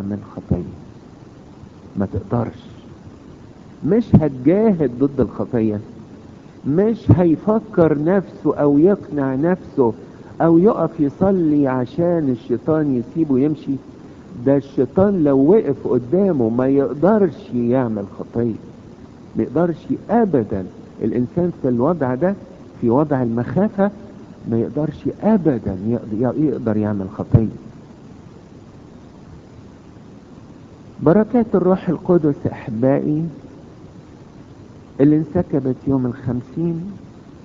يعمل خطية ما تقدرش مش هتجاهد ضد الخطية مش هيفكر نفسه او يقنع نفسه او يقف يصلي عشان الشيطان يسيبه يمشي ده الشيطان لو وقف قدامه ما يقدرش يعمل خطية ما يقدرش ابدا الانسان في الوضع ده في وضع المخافة ما يقدرش ابدا يقدر يعمل خطية بركات الروح القدس احبائي اللي انسكبت يوم الخمسين